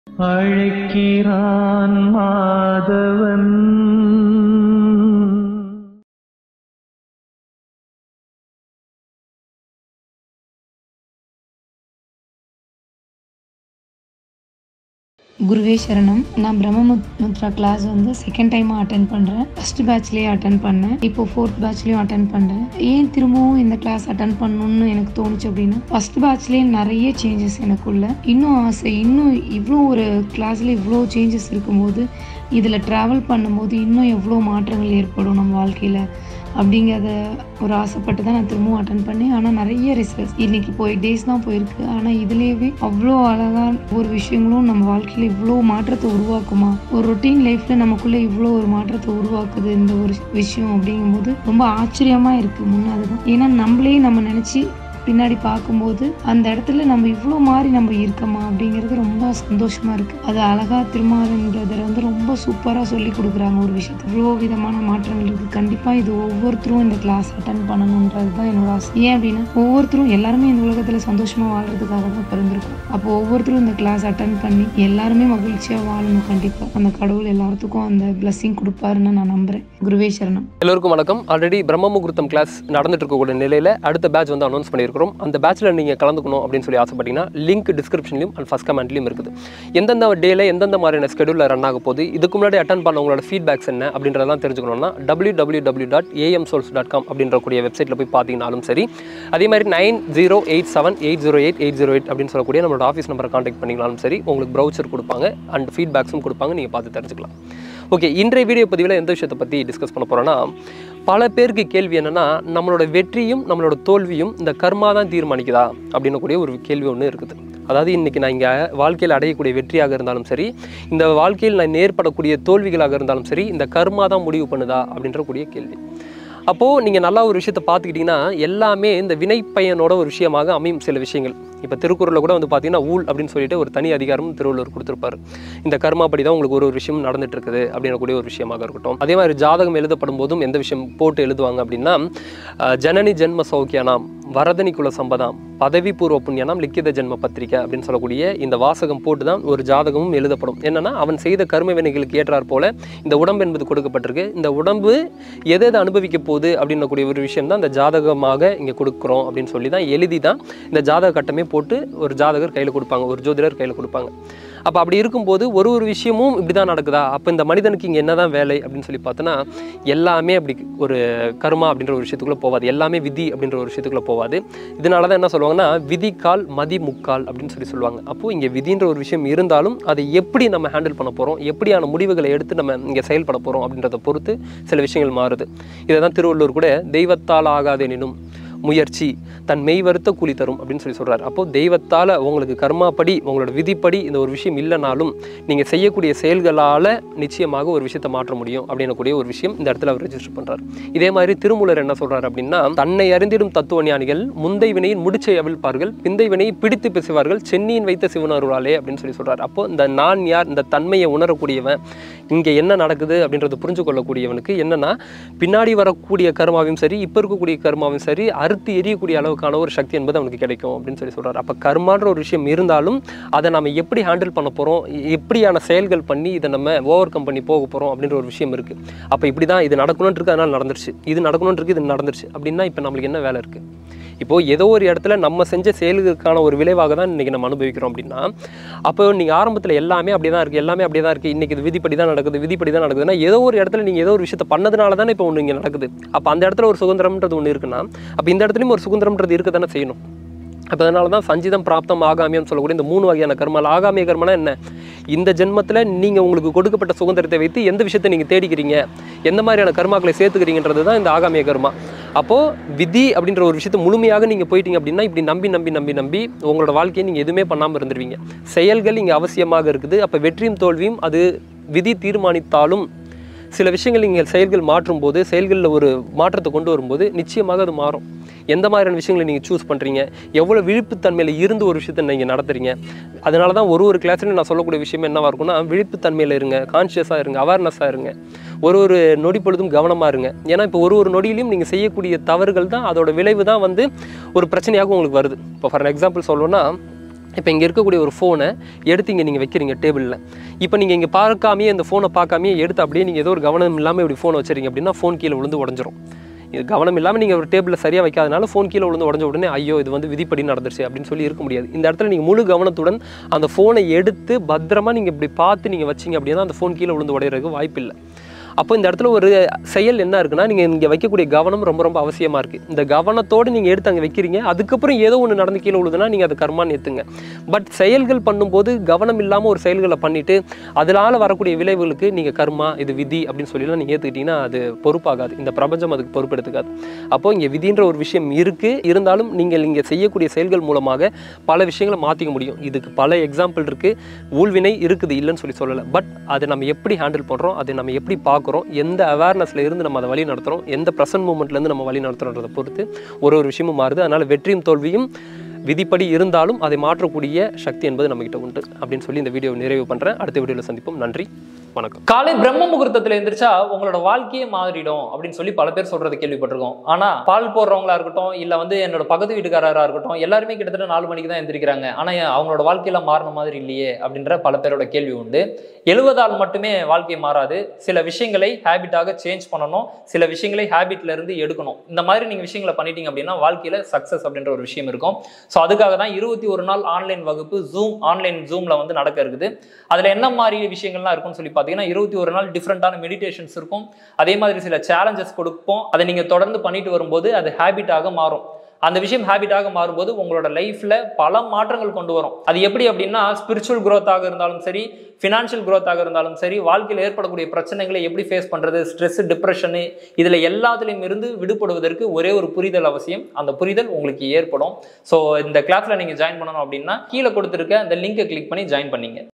அழைக்கிறான் மாதவன் குருவே சரணம் நான் பிரம்மமுத்ரா கிளாஸ் வந்து செகண்ட் டைமாக அட்டன் பண்ணுறேன் ஃபர்ஸ்ட் பேட்ச்லேயே அட்டன் பண்ணேன் இப்போ ஃபோர்த் பேட்ச்லேயும் அட்டன் பண்ணுறேன் ஏன் திரும்பவும் இந்த கிளாஸ் அட்டன் பண்ணணும்னு எனக்கு தோணுச்சு அப்படின்னா ஃபர்ஸ்ட் பேட்ச்லேயே நிறைய சேஞ்சஸ் எனக்குள்ள இன்னும் ஆசை இன்னும் இவ்வளோ ஒரு கிளாஸில் இவ்வளோ சேஞ்சஸ் இருக்கும்போது இதில் ட்ராவல் பண்ணும்போது இன்னும் எவ்வளோ மாற்றங்கள் ஏற்படும் நம்ம வாழ்க்கையில் அப்படிங்கிறத ஒரு ஆசைப்பட்டு தான் நான் திரும்பவும் அட்டன் பண்ணேன் ஆனால் நிறைய ரிசல்ட்ஸ் இன்னைக்கு போய் டேஸ் தான் போயிருக்கு ஆனால் இதுலேயே அவ்வளோ அழகான ஒரு விஷயங்களும் நம்ம வாழ்க்கையில் இவ்வளோ மாற்றத்தை உருவாக்குமா ஒரு ரொட்டீன் லைஃப்பில் நமக்குள்ளே இவ்வளோ ஒரு மாற்றத்தை உருவாக்குது இந்த ஒரு விஷயம் அப்படிங்கும்போது ரொம்ப ஆச்சரியமாக இருக்குது முன்ன அதுதான் ஏன்னா நம்மளே நம்ம நினச்சி பின்னாடி பார்க்கும்போது அந்த இடத்துல நம்ம இவ்வளோ மாறி நம்ம இருக்கோமா அப்படிங்கிறது ரொம்ப சந்தோஷமா இருக்கு அது அழகா திருமாவளவன் பிரதர் வந்து ரொம்ப சூப்பராக சொல்லி கொடுக்குறாங்க ஒரு விஷயத்தை இவ்வளோ விதமான மாற்றங்கள் இருக்கு கண்டிப்பா இது ஒவ்வொருத்தரும் இந்த கிளாஸ் அட்டன் பண்ணணுன்றது தான் என்னோட ஆசை ஏன் அப்படின்னா ஒவ்வொருத்தரும் எல்லாருமே இந்த உலகத்துல சந்தோஷமா வாழ்றதுக்காக தான் பிறந்திருக்கும் அப்போ ஒவ்வொருத்தரும் இந்த கிளாஸ் அட்டன் பண்ணி எல்லாருமே மகிழ்ச்சியா வாழணும் கண்டிப்பா அந்த கடவுள் எல்லாத்துக்கும் அந்த blessing கொடுப்பாருன்னு நான் நம்புறேன் குருவே சரணம் எல்லோருக்கும் வணக்கம் ஆல்ரெடி பிரம்ம முகூர்த்தம் கிளாஸ் நடந்துட்டு இருக்கக்கூடிய நிலையில் அடுத்த பேட்ச் வந்து அனௌன்ஸ் பண்ணியிருக்கிறோம் அந்த பேட்ச்சில் நீங்கள் கலந்துக்கணும் அப்படின்னு சொல்லி ஆசைப்பட்டீங்கன்னா லிங்க் டிஸ்கிரிப்ஷன்லையும் அண்ட் ஃபஸ்ட் கமெண்ட்லையும் இருக்குது எந்தெந்த டேல எந்தெந்த மாதிரியான ஸ்கெடியூலில் ரன் ஆக போகுது இதுக்கு முன்னாடி அட்டன் பண்ண உங்களோட ஃபீட்பேக்ஸ் என்ன அப்படின்றதெல்லாம் தெரிஞ்சுக்கணும்னா W W W dot AM souls dot com அப்படின்ற கூடிய வெப்சைட்டில் போய் பார்த்தீங்கனாலும் சரி அதே மாதிரி nine zero eight seven eight zero eight eight zero eight அப்படின்னு சொல்லக்கூடிய நம்மளோட ஆஃபீஸ் நம்பரை காண்டாக்ட் பண்ணிங்கனாலும் சரி உங்களுக்கு ப்ரௌச்சர் கொடுப்பாங்க அண்ட் ஃபீட்பேக்ஸும் கொடுப்பாங்க நீங்கள் பார்த்து தெரிஞ்சுக்கலாம் ஓகே இன்றைய வீடியோ பதிவில் எந்த விஷயத்தை பற்றி டிஸ்கஸ் பண்ண போகிறோன்னா பல பேருக்கு கேள்வி என்னென்னா நம்மளோட வெற்றியும் நம்மளோட தோல்வியும் இந்த கர்மா தான் தீர்மானிக்குதா அப்படின்னு கூடிய ஒரு கேள்வி ஒன்று இருக்குது அதாவது இன்றைக்கி நான் இங்கே வாழ்க்கையில் அடையக்கூடிய வெற்றியாக இருந்தாலும் சரி இந்த வாழ்க்கையில் நான் நேர்படக்கூடிய தோல்விகளாக இருந்தாலும் சரி இந்த கர்மா தான் முடிவு பண்ணுதா அப்படின்ற கூடிய கேள்வி அப்போது நீங்கள் நல்லா ஒரு விஷயத்தை பார்த்துக்கிட்டிங்கன்னா எல்லாமே இந்த வினை பயனோட ஒரு விஷயமாக அமையும் சில விஷயங்கள் இப்போ திருக்குறளில் கூட வந்து பார்த்தீங்கன்னா ஊழ் அப்படின்னு சொல்லிட்டு ஒரு தனி அதிகாரம் திருவள்ளுவர் கொடுத்துருப்பாரு இந்த கர்மாப்படி தான் உங்களுக்கு ஒரு ஒரு விஷயம் நடந்துட்டு இருக்குது அப்படின்னக்கூடிய ஒரு விஷயமாக இருக்கட்டும் அதே மாதிரி ஜாதகம் எழுதப்படும் போதும் எந்த விஷயம் போட்டு எழுதுவாங்க அப்படின்னா அஹ், ஜனனி ஜென்ம சௌக்கியானாம் வரதனி குல சம்பதாம் பதவி பூர்வ புண்ணியனாம் லிக்கித ஜென்ம பத்திரிக்கை அப்படின்னு சொல்லக்கூடிய இந்த வாசகம் போட்டு தான் ஒரு ஜாதகமும் எழுதப்படும் என்னன்னா அவன் செய்த கர்ம வினைகளுக்கு ஏற்றாற் போல இந்த உடம்பு என்பது கொடுக்கப்பட்டிருக்கு இந்த உடம்பு எதை எதை அனுபவிக்க போகுது அப்படின்னக்கூடிய ஒரு விஷயம் தான் இந்த ஜாதகமாக இங்கே கொடுக்குறோம் அப்படின்னு சொல்லி தான் எழுதி தான் இந்த ஜாதக கட்டமே போட்டு ஒரு ஜாதகர் கையில் கொடுப்பாங்க ஒரு ஜோதிடர் கையில் கொடுப்பாங்க அப்போ அப்படி இருக்கும்போது ஒரு ஒரு விஷயமும் இப்படி தான் நடக்குதா அப்போ இந்த மனிதனுக்கு இங்கே என்ன தான் வேலை அப்படின்னு சொல்லி பார்த்தோன்னா எல்லாமே அப்படி ஒரு கர்மா அப்படின்ற ஒரு விஷயத்துக்குள்ளே போகாது எல்லாமே விதி அப்படின்ற ஒரு விஷயத்துக்குள்ளே போகாது இதனால தான் என்ன சொல்லுவாங்கன்னா விதிக்கால் மதி முக்கால் அப்படின்னு சொல்லி சொல்லுவாங்க அப்போது இங்கே விதின்ற ஒரு விஷயம் இருந்தாலும் அதை எப்படி நம்ம ஹேண்டில் பண்ண போகிறோம் எப்படியான முடிவுகளை எடுத்து நம்ம இங்கே செயல்பட போகிறோம் அப்படின்றத பொறுத்து சில விஷயங்கள் மாறுது இதை தான் திருவள்ளுவர் கூட தெய்வத்தால் ஆகாதெனினும் முயற்சி தன் மெய் வருத்த கூலி தரும் அப்படின்னு சொல்லி சொல்றாரு அப்போ தெய்வத்தால் உங்களுக்கு கர்மாப்படி உங்களோட விதிப்படி இந்த ஒரு விஷயம் இல்லைனாலும் நீங்கள் செய்யக்கூடிய செயல்களால் நிச்சயமாக ஒரு விஷயத்தை மாற்ற முடியும் அப்படின்னக்கூடிய ஒரு விஷயம் இந்த இடத்துல அவர் ரெஜிஸ்டர் பண்றாரு இதே மாதிரி திருமூலர் என்ன சொல்றாரு அப்படின்னா தன்னை அறிந்திடும் தத்துவ ஞானிகள் முந்தை வினையின் முடிச்சை அவிழ்ப்பார்கள் பிந்தை வினையை பிடித்து பேசுவார்கள் சென்னியின் வைத்த சிவனருளாலே அப்படின்னு சொல்லி சொல்றாரு அப்போ இந்த நான் யார் இந்த தன்மையை உணரக்கூடியவன் இங்கே என்ன நடக்குது அப்படின்றத புரிஞ்சு கொள்ளக்கூடியவனுக்கு என்னன்னா பின்னாடி வரக்கூடிய கர்மாவையும் சரி இப்போ இருக்கக்கூடிய கர்மாவையும் சரி அறுத்து எரியக்கூடிய அளவுக்கான ஒரு சக்தி என்பது அவனுக்கு கிடைக்கும் அப்படின்னு சொல்லி சொல்றாரு அப்போ கர்மான்ற ஒரு விஷயம் இருந்தாலும் அதை நம்ம எப்படி ஹேண்டில் பண்ண போகிறோம் எப்படியான செயல்கள் பண்ணி இதை நம்ம ஓவர் கம் பண்ணி போக போகிறோம் அப்படின்ற ஒரு விஷயம் இருக்குது அப்போ இப்படி தான் இது நடக்கணும்னு இருக்கு அதனால் நடந்துருச்சு இது நடக்கணும்னு இருக்கு இது நடந்துருச்சு அப்படின்னா இப்போ நம்மளுக்கு என்ன வேலை இருக்குது இப்போது ஏதோ ஒரு இடத்துல நம்ம செஞ்ச செயலுக்கான ஒரு விளைவாக தான் இன்றைக்கி நம்ம அனுபவிக்கிறோம் அப்படின்னா அப்போ நீங்கள் ஆரம்பத்தில் எல்லாமே அப்படியே தான் இருக்குது எல்லாமே அப்படியே தான் இருக்குது இன்றைக்கி இது விதிப்படி தான் நடக்குது விதிப்படி தான் நடக்குதுன்னா ஏதோ ஒரு இடத்துல நீங்கள் ஏதோ ஒரு விஷயத்தை பண்ணதுனால தானே இப்போ ஒன்று இங்கே நடக்குது அப்போ அந்த இடத்துல ஒரு சுதந்திரம்ன்றது ஒன்று இருக்குன்னா அப்போ இந்த இடத்துலையும் ஒரு சுதந்திரம்ன்றது இருக்க தானே செய்யணும் அப்போ அதனால தான் சஞ்சிதம் பிராப்தம் ஆகாமியம் சொல்லக்கூடிய இந்த மூணு வகையான கர்மால ஆகாமிய கர்மனா என்ன இந்த ஜென்மத்தில் நீங்கள் உங்களுக்கு கொடுக்கப்பட்ட சுதந்திரத்தை வைத்து எந்த விஷயத்தை நீங்கள் தேடிக்கிறீங்க எந்த மாதிரியான கர்மாக்களை சேர்த்துக்கிறீங்கன்றது தான் இந்த ஆகாமிய கர்மா அப்போது விதி அப்படின்ற ஒரு விஷயத்தை முழுமையாக நீங்கள் போயிட்டீங்க அப்படின்னா இப்படி நம்பி நம்பி நம்பி நம்பி உங்களோட வாழ்க்கையை நீங்கள் எதுவுமே பண்ணாமல் இருந்துருவீங்க செயல்கள் இங்கே அவசியமாக இருக்குது அப்போ வெற்றியும் தோல்வியும் அது விதி தீர்மானித்தாலும் சில விஷயங்கள் நீங்கள் செயல்கள் மாற்றும் போது செயல்களில் ஒரு மாற்றத்தை கொண்டு வரும்போது நிச்சயமாக அது மாறும் எந்த மாதிரியான விஷயங்களை நீங்கள் சூஸ் பண்ணுறீங்க எவ்வளோ விழிப்புத்தன்மையில் இருந்து ஒரு விஷயத்தை நீங்கள் நடத்துறீங்க அதனால தான் ஒரு ஒரு கிளாஸ்லையும் நான் சொல்லக்கூடிய விஷயம் என்னவா இருக்கும்னா விழிப்புத்தன்மையில் இருங்க கான்ஷியஸாக இருங்க அவேர்னஸாக இருங்க ஒரு ஒரு நொடி பொழுதும் கவனமாக இருங்க ஏன்னா இப்போ ஒரு ஒரு நொடியிலையும் நீங்கள் செய்யக்கூடிய தவறுகள் தான் அதோட விளைவு தான் வந்து ஒரு பிரச்சனையாக உங்களுக்கு வருது இப்போ ஃபார் எக்ஸாம்பிள் சொல்லணும்னா இப்போ இங்கே இருக்கக்கூடிய ஒரு ஃபோனை எடுத்து இங்கே நீங்கள் வைக்கிறீங்க டேபிளில் இப்போ நீங்கள் இங்கே பார்க்காமையே இந்த ஃபோனை பார்க்காமையே எடுத்து அப்படியே நீங்கள் ஏதோ ஒரு கவனம் இல்லாமல் இப்படி ஃபோனை வச்சுறீங்க அப்படின்னா ஃபோன் கீழே விழுந்து உடஞ்சிரும் இது கவனம் இல்லாமல் நீங்கள் ஒரு டேபிளில் சரியாக வைக்காதனால ஃபோன் கீழே விழுந்து உடஞ்ச உடனே ஐயோ இது வந்து விதிப்படி நடந்துருச்சு அப்படின்னு சொல்லி இருக்க முடியாது இந்த இடத்துல நீங்கள் முழு கவனத்துடன் அந்த ஃபோனை எடுத்து பத்திரமா நீங்கள் இப்படி பார்த்து நீங்கள் வச்சீங்க அப்படின்னா அந்த ஃபோன் கீழே விழுந்து உடையிறதுக்கு வாய்ப்பில்லை அப்போ இந்த இடத்துல ஒரு செயல் என்ன இருக்குன்னா நீங்கள் இங்கே வைக்கக்கூடிய கவனம் ரொம்ப ரொம்ப அவசியமாக இருக்குது இந்த கவனத்தோடு நீங்கள் எடுத்து அங்கே வைக்கிறீங்க அதுக்கப்புறம் ஏதோ ஒன்று நடந்து கீழே விழுதுன்னா நீங்கள் அதை கர்மான்னு ஏற்றுங்க பட் செயல்கள் பண்ணும்போது கவனம் இல்லாமல் ஒரு செயல்களை பண்ணிவிட்டு அதனால் வரக்கூடிய விளைவுகளுக்கு நீங்கள் கர்மா இது விதி அப்படின்னு சொல்லிலாம் நீங்கள் ஏற்றுக்கிட்டீங்கன்னா அது பொறுப்பாகாது இந்த பிரபஞ்சம் அதுக்கு பொறுப்பெடுத்துக்காது அப்போ இங்கே விதின்ற ஒரு விஷயம் இருக்குது இருந்தாலும் நீங்கள் இங்கே செய்யக்கூடிய செயல்கள் மூலமாக பல விஷயங்களை மாற்றிக்க முடியும் இதுக்கு பல எக்ஸாம்பிள் இருக்குது ஊழ்வினை இருக்குது இல்லைன்னு சொல்லி சொல்லலை பட் அதை நம்ம எப்படி ஹேண்டில் பண்ணுறோம் அதை நம்ம எப்படி பார்க்குறோம் எந்த அவேர்னஸில் இருந்து நம்ம அதை வழி நடத்துகிறோம் எந்த ப்ரெசன்ட் மூமெண்ட்லேருந்து நம்ம வழி நடத்துகிறோன்றதை பொறுத்து ஒரு ஒரு விஷயமும் மாறுது அதனால் வெற்றியும் தோல்வியும் விதிப்படி இருந்தாலும் அதை மாற்றக்கூடிய சக்தி என்பது நம்மகிட்ட உண்டு அப்படின்னு சொல்லி இந்த வீடியோ நிறைவு பண்ணுறேன் அடுத்த வீடியோவில் சந்திப்போம் நன்றி வணக்கம் காலை பிரம்ம முகூர்த்தத்துல எந்திரிச்சா உங்களோட வாழ்க்கையே மாறிடும் அப்படின்னு சொல்லி பல பேர் சொல்றது கேள்விப்பட்டிருக்கோம் ஆனா பால் போடுறவங்களா இருக்கட்டும் இல்ல வந்து என்னோட பக்கத்து வீட்டுக்காரரா இருக்கட்டும் எல்லாருமே கிட்டத்தட்ட நாலு மணிக்கு தான் எந்திரிக்கிறாங்க ஆனா ஏன் அவங்களோட வாழ்க்கையில மாறின மாதிரி இல்லையே அப்படின்ற பல பேரோட கேள்வி உண்டு எழுவதால் மட்டுமே வாழ்க்கை மாறாது சில விஷயங்களை ஹேபிட்டாக சேஞ்ச் பண்ணணும் சில விஷயங்களை ஹேபிட்ல இருந்து எடுக்கணும் இந்த மாதிரி நீங்க விஷயங்களை பண்ணிட்டீங்க அப்படின்னா வாழ்க்கையில சக்சஸ் அப்படின்ற ஒரு விஷயம் இருக்கும் ஸோ அதுக்காக தான் இருபத்தி ஒரு நாள் ஆன்லைன் வகுப்பு ஜூம் ஆன்லைன் ஜூம்ல வந்து நடக்க இருக்குது அதுல என்ன மாதிரி விஷயங்கள்லாம் இருக்கும்னு சொல்லி பார்த்தீங்கன்னா இருபத்தி ஒரு நாள் டிஃப்ரெண்டான மெடிடேஷன்ஸ் இருக்கும் அதே மாதிரி சில சேலஞ்சஸ் கொடுப்போம் அதை நீங்க தொடர்ந்து பண்ணிட்டு வரும்போது அது ஹேபிட்டாக மாறும் அந்த விஷயம் ஹேபிட்டாக மாறும்போது உங்களோட லைஃப்ல பல மாற்றங்கள் கொண்டு வரும் அது எப்படி அப்படின்னா ஸ்பிரிச்சுவல் growth-ஆக இருந்தாலும் சரி ஃபினான்ஷியல் growth-ஆக இருந்தாலும் சரி வாழ்க்கையில் ஏற்படக்கூடிய பிரச்சனைகளை எப்படி ஃபேஸ் பண்றது ஸ்ட்ரெஸ் டிப்ரெஷனு இதுல எல்லாத்துலேயும் இருந்து விடுபடுவதற்கு ஒரே ஒரு புரிதல் அவசியம் அந்த புரிதல் உங்களுக்கு ஏற்படும் ஸோ இந்த கிளாஸ்ல நீங்க ஜாயின் பண்ணணும் அப்படின்னா கீழே கொடுத்துருக்க அந்த லிங்கை கிளிக் பண்ணி ஜாயின் பண்ணீங்க